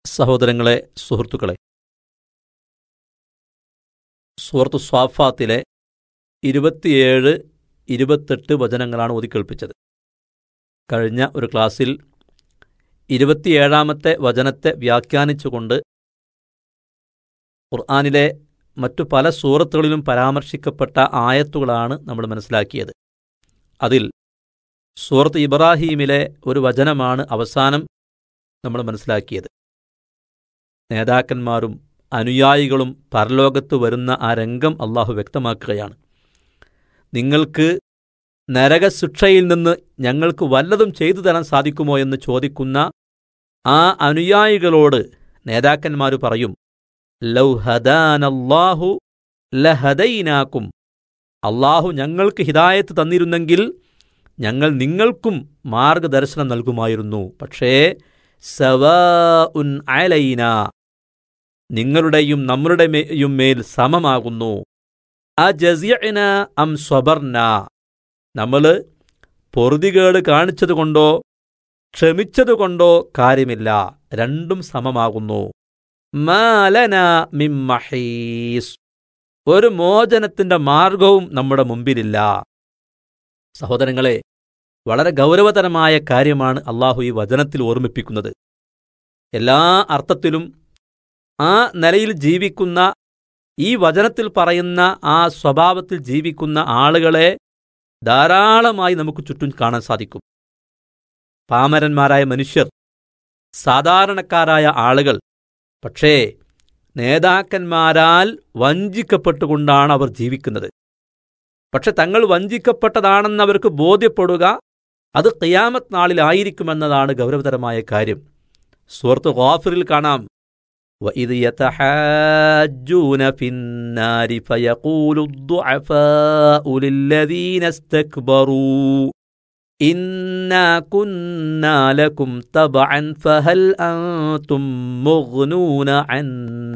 സഹോദരങ്ങളെ സുഹൃത്തുക്കളെ സുഹൃത്തു സ്വാഫാത്തിലെ ഇരുപത്തിയേഴ് ഇരുപത്തെട്ട് വചനങ്ങളാണ് ഓതിക്കേൾപ്പിച്ചത് കഴിഞ്ഞ ഒരു ക്ലാസ്സിൽ ഇരുപത്തിയേഴാമത്തെ വചനത്തെ വ്യാഖ്യാനിച്ചുകൊണ്ട് ഖുർആാനിലെ മറ്റു പല സൂറത്തുകളിലും പരാമർശിക്കപ്പെട്ട ആയത്തുകളാണ് നമ്മൾ മനസ്സിലാക്കിയത് അതിൽ സൂറത്ത് ഇബ്രാഹീമിലെ ഒരു വചനമാണ് അവസാനം നമ്മൾ മനസ്സിലാക്കിയത് നേതാക്കന്മാരും അനുയായികളും പരലോകത്ത് വരുന്ന ആ രംഗം അള്ളാഹു വ്യക്തമാക്കുകയാണ് നിങ്ങൾക്ക് നരകശിക്ഷയിൽ നിന്ന് ഞങ്ങൾക്ക് വല്ലതും ചെയ്തു തരാൻ സാധിക്കുമോ എന്ന് ചോദിക്കുന്ന ആ അനുയായികളോട് നേതാക്കന്മാർ പറയും ലൗ ഹദാനല്ലാഹു ലഹദൈനാക്കും അള്ളാഹു ഞങ്ങൾക്ക് ഹിദായത്ത് തന്നിരുന്നെങ്കിൽ ഞങ്ങൾ നിങ്ങൾക്കും മാർഗദർശനം നൽകുമായിരുന്നു പക്ഷേ സവാ ഉൻ അലൈന നിങ്ങളുടെയും നമ്മുടെയും മേൽ സമമാകുന്നു അജസിയന അം സ്വബർന നമ്മൾ പൊറുതികേട് കാണിച്ചതുകൊണ്ടോ ക്ഷമിച്ചതുകൊണ്ടോ കാര്യമില്ല രണ്ടും സമമാകുന്നു മാലന മിമ്മഹീസ് ഒരു മോചനത്തിന്റെ മാർഗവും നമ്മുടെ മുമ്പിലില്ല സഹോദരങ്ങളെ വളരെ ഗൗരവതരമായ കാര്യമാണ് അള്ളാഹു ഈ വചനത്തിൽ ഓർമ്മിപ്പിക്കുന്നത് എല്ലാ അർത്ഥത്തിലും ആ നിലയിൽ ജീവിക്കുന്ന ഈ വചനത്തിൽ പറയുന്ന ആ സ്വഭാവത്തിൽ ജീവിക്കുന്ന ആളുകളെ ധാരാളമായി നമുക്ക് ചുറ്റും കാണാൻ സാധിക്കും പാമരന്മാരായ മനുഷ്യർ സാധാരണക്കാരായ ആളുകൾ പക്ഷേ നേതാക്കന്മാരാൽ വഞ്ചിക്കപ്പെട്ടുകൊണ്ടാണ് അവർ ജീവിക്കുന്നത് പക്ഷെ തങ്ങൾ വഞ്ചിക്കപ്പെട്ടതാണെന്ന് അവർക്ക് ബോധ്യപ്പെടുക അത് ഖിയാമത്ത് നാളിലായിരിക്കുമെന്നതാണ് ഗൗരവതരമായ കാര്യം സുഹൃത്ത് ഗാഫിറിൽ കാണാം وإذ يتحاجون في النار فيقول الضعفاء للذين استكبروا إنا كنا لكم تبعا فهل أنتم مغنون عنا